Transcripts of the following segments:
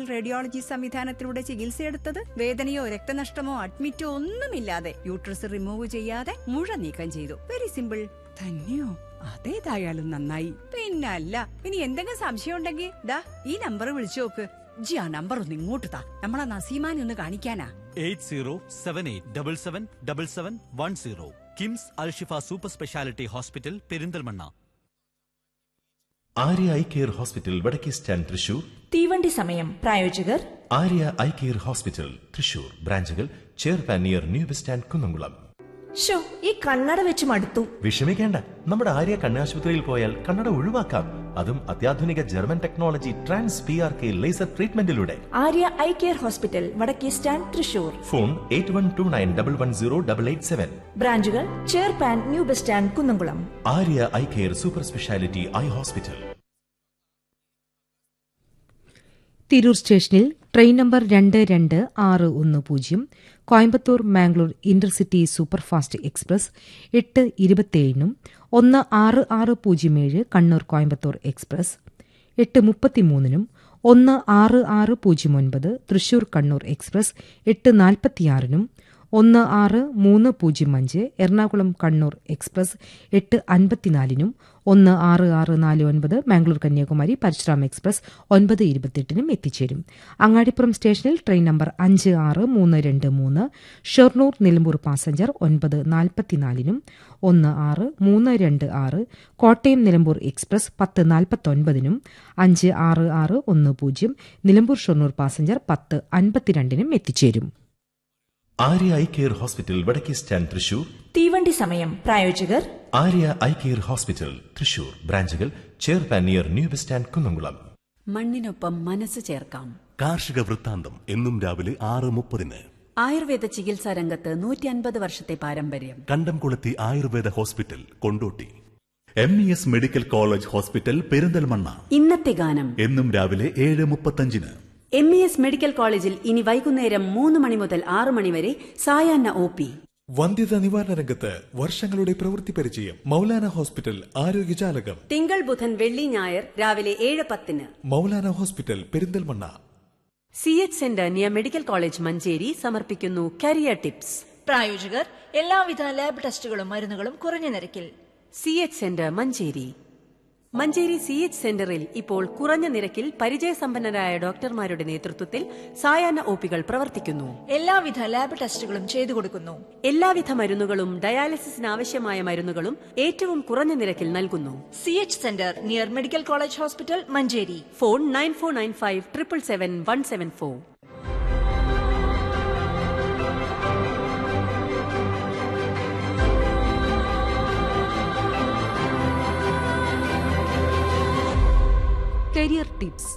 radiology സംവിധാനത്തിലൂടെ ചികിത്സയെടുത്തത് വേദനയോ രക്തനഷ്ടമോ അഡ്മിറ്റോ ഒന്നുമില്ലാതെ യൂട്രസ് റിമൂവ് ചെയ്യാതെ മുഴ നീക്കം ചെയ്തു വെരി സിമ്പിൾ തന്നെയോ അതേതായാലും നന്നായി പിന്നല്ല ഇനി എന്തെങ്കിലും സംശയം ഉണ്ടെങ്കിൽ ദാ ഈ നമ്പർ വിളിച്ചു നോക്ക് ജി ആ നമ്പർ ഒന്ന് ഇങ്ങോട്ട് താ നമ്മളെ നസീമാനെ ഒന്ന് കാണിക്കാനാ eight zero seven eight double seven double seven one zero KIMS Alshifa super speciality hospital Perinthalmanna Arya eye care hospital വടക്കേ സ്റ്റാൻഡ് തൃശൂർ തീവണ്ടി സമയം പ്രായോജകർ Arya eye care hospital Thrissur ബ്രാഞ്ചുകൾ ചെയർപാൻ near new bus stand Kunnamkulam ഷോ ഈ കണ്ണട വെച്ച് മടുത്തു വിഷമിക്കേണ്ട നമ്മുടെ ആര്യ കണ്ണാശുപത്രിയിൽ പോയാൽ കണ്ണട ഒഴിവാക്കാം അതും അത്യാധുനിക German technology trans P R K laser ട്രീറ്റ്മെന്റിലൂടെ ആര്യ ഐ കെയർ ഹോസ്പിറ്റൽ വടക്കേ stand Thrissur phone eight one two nine double one zero double eight seven ബ്രാഞ്ചുകൾ ചെയർപാൻ new bus stand Kunnamkulam Arya eye care super speciality eye hospital Tirur സ്റ്റേഷനിൽ train number രണ്ട് രണ്ട് ആറ് ഒന്ന് പൂജ്യം Coimbatore Mangalore intercity superfast express എട്ട് ഇരുപത്തിയേഴിനും ഒന്ന് ആറ് ആറ് പൂജ്യം ഏഴ് കണ്ണൂർ കോയമ്പത്തൂർ എക്സ്പ്രസ് എട്ട് മുപ്പത്തിമൂന്നിനും ഒന്ന് ആറ് ആറ് പൂജ്യം ഒൻപത് തൃശൂർ കണ്ണൂർ എക്സ്പ്രസ് എട്ട് നാൽപ്പത്തിയാറിനും ഒന്ന് ആറ് മൂന്ന് പൂജ്യം അഞ്ച് എറണാകുളം കണ്ണൂർ എക്സ്പ്രസ് എട്ട് അൻപത്തിനാലിനും ഒന്ന് ആറ് ആറ് നാല് ഒൻപത് മാംഗ്ലൂർ കന്യാകുമാരി പരശുറാം എക്സ്പ്രസ് ഒൻപത് ഇരുപത്തെട്ടിനും എത്തിച്ചേരും അങ്ങാടിപ്പുറം സ്റ്റേഷനിൽ ട്രെയിൻ നമ്പർ അഞ്ച് ആറ് മൂന്ന് രണ്ട് മൂന്ന് ഷൊർണൂർ നിലമ്പൂർ പാസഞ്ചർ ഒൻപത് നാൽപ്പത്തിനാലിനും ഒന്ന് ആറ് മൂന്ന് രണ്ട് ആറ് കോട്ടയം നിലമ്പൂർ എക്സ്പ്രസ് പത്ത് നാൽപ്പത്തൊൻപതിനും അഞ്ച് ആറ് ആറ് ഒന്ന് പൂജ്യം നിലമ്പൂർ ഷൊർണൂർ പാസഞ്ചർ പത്ത് അൻപത്തിരണ്ടിനും എത്തിച്ചേരും ആര്യ ഐ കെയർ ഹോസ്പിറ്റൽ വടക്കേ സ്റ്റാൻഡ് തൃശൂർ തീവണ്ടി സമയം പ്രായോജകർ Arya eye care hospital Thrissur ബ്രാഞ്ചുകൾ ചെയർപാൻ near new bus stand Kunnamkulam മണ്ണിനൊപ്പം മനസ്സ് ചേർക്കാം കാർഷിക വൃത്താന്തം എന്നും രാവിലെ ആറ് മുപ്പതിന് ആയുർവേദ ചികിത്സാ രംഗത്ത് നൂറ്റി അൻപത് വർഷത്തെ പാരമ്പര്യം Kandamkulathy Ayurveda hospital Kondotty M E S medical college hospital Perinthalmanna ഇന്നത്തെ ഗാനം എന്നും രാവിലെ ഏഴ് മുപ്പത്തഞ്ചിന് എം ഇ എസ് മെഡിക്കൽ കോളേജിൽ ഇനി വൈകുന്നേരം മൂന്ന് മണി മുതൽ ആറ് മണി വരെ സായാഹ്ന ഒ പി വന്ധ്യത നിവാരണ രംഗത്ത് വർഷങ്ങളുടെ പ്രവൃത്തി പരിചയം മൗലാന ഹോസ്പിറ്റൽ ആരോഗ്യജാലകം തിങ്കൾ ബുധൻ വെള്ളി ഞായർ രാവിലെ ഏഴ് പത്തിന് Maulana hospital Perinthalmanna C H centre near medical college Manjeri സമർപ്പിക്കുന്നു കരിയർ ടിപ്സ് പ്രായോജകർ എല്ലാവിധ ലാബ് ടെസ്റ്റുകളും മരുന്നുകളും കുറഞ്ഞ നിരക്കിൽ C H centre Manjeri Manjeri C H സെന്ററിൽ ഇപ്പോൾ കുറഞ്ഞ നിരക്കിൽ പരിചയസമ്പന്നരായ ഡോക്ടർമാരുടെ നേതൃത്വത്തിൽ സായാഹ്ന ഒപികൾ പ്രവർത്തിക്കുന്നു എല്ലാവിധ ലാബ് ടെസ്റ്റുകളും ചെയ്തു കൊടുക്കുന്നു എല്ലാവിധ മരുന്നുകളും ഡയാലിസിസിന് ആവശ്യമായ മരുന്നുകളും ഏറ്റവും കുറഞ്ഞ നിരക്കിൽ നൽകുന്നു C H centre near medical college hospital Manjeri phone nine four nine five triple seven one seven four career tips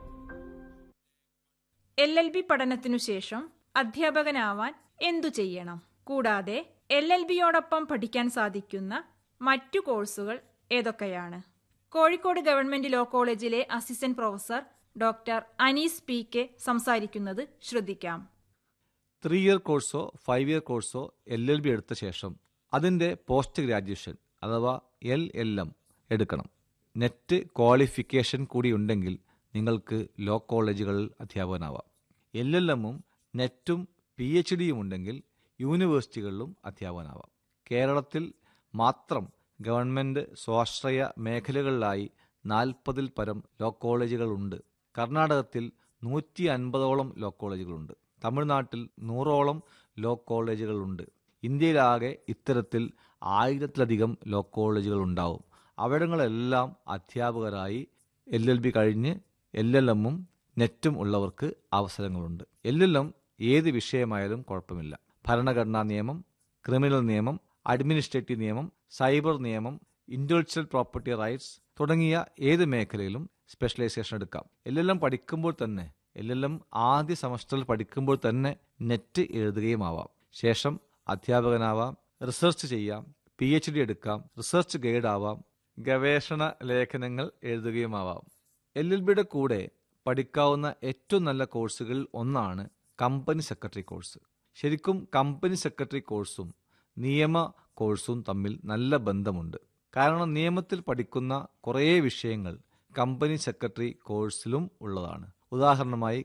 L L B പഠനത്തിനു ശേഷം അധ്യാപകനാവാൻ എന്തു ചെയ്യണം കൂടാതെ എൽ എൽ ബിയോടൊപ്പം പഠിക്കാൻ സാധിക്കുന്ന മറ്റു കോഴ്സുകൾ ഏതൊക്കെയാണ് കോഴിക്കോട് ഗവൺമെന്റ് ലോ കോളേജിലെ assistant professor doctor Anees P K സംസാരിക്കുന്നത് ശ്രദ്ധിക്കാം ത്രീ ഇയർ കോഴ്സോ ഫൈവ് ഇയർ കോഴ്സോ എൽ എൽ ബി എടുത്ത ശേഷം അതിൻ്റെ പോസ്റ്റ് ഗ്രാജുവേഷൻ അഥവാ എൽ എൽ എം എടുക്കണം നെറ്റ് ക്വാളിഫിക്കേഷൻ കൂടി ഉണ്ടെങ്കിൽ നിങ്ങൾക്ക് ലോ കോളേജുകളിൽ അധ്യാപകനാവാം എൽ എൽ എമ്മും നെറ്റും പി എച്ച് ഡിയും ഉണ്ടെങ്കിൽ യൂണിവേഴ്സിറ്റികളിലും അധ്യാപകനാവാം കേരളത്തിൽ മാത്രം ഗവൺമെൻറ് സ്വാശ്രയ മേഖലകളിലായി നാൽപ്പതിൽ പരം ലോ കോളേജുകളുണ്ട് കർണാടകത്തിൽ നൂറ്റി അൻപതോളം ലോ കോളേജുകളുണ്ട് തമിഴ്നാട്ടിൽ നൂറോളം ലോ കോളേജുകളുണ്ട് ഇന്ത്യയിലാകെ ഇത്തരത്തിൽ ആയിരത്തിലധികം ലോ കോളേജുകൾ ഉണ്ടാവും അവിടങ്ങളെല്ലാം അധ്യാപകരായി എൽ എൽ ബി കഴിഞ്ഞ് എൽ എൽ എമ്മും നെറ്റും ഉള്ളവർക്ക് അവസരങ്ങളുണ്ട് എൽ എൽ എം ഏത് വിഷയമായാലും കുഴപ്പമില്ല ഭരണഘടനാ നിയമം ക്രിമിനൽ നിയമം അഡ്മിനിസ്ട്രേറ്റീവ് നിയമം സൈബർ നിയമം ഇൻഡലക്ച്വൽ പ്രോപ്പർട്ടി റൈറ്റ്സ് തുടങ്ങിയ ഏത് മേഖലയിലും സ്പെഷ്യലൈസേഷൻ എടുക്കാം എൽ എൽ എം പഠിക്കുമ്പോൾ തന്നെ എൽ എൽ എം ആദ്യ സെമസ്റ്ററിൽ പഠിക്കുമ്പോൾ തന്നെ നെറ്റ് എഴുതുകയും ആവാം ശേഷം അധ്യാപകനാവാം റിസർച്ച് ചെയ്യാം പി എച്ച് ഡി എടുക്കാം റിസർച്ച് ഗൈഡ് ആവാം ഗവേഷണ ലേഖനങ്ങൾ എഴുതുകയുമാവാം എൽ എൽ ബിയുടെ കൂടെ പഠിക്കാവുന്ന ഏറ്റവും നല്ല കോഴ്സുകളിൽ ഒന്നാണ് കമ്പനി സെക്രട്ടറി കോഴ്സ് ശരിക്കും കമ്പനി സെക്രട്ടറി കോഴ്സും നിയമ കോഴ്സും തമ്മിൽ നല്ല ബന്ധമുണ്ട് കാരണം നിയമത്തിൽ പഠിക്കുന്ന കുറേ വിഷയങ്ങൾ കമ്പനി സെക്രട്ടറി കോഴ്സിലും ഉള്ളതാണ് ഉദാഹരണമായി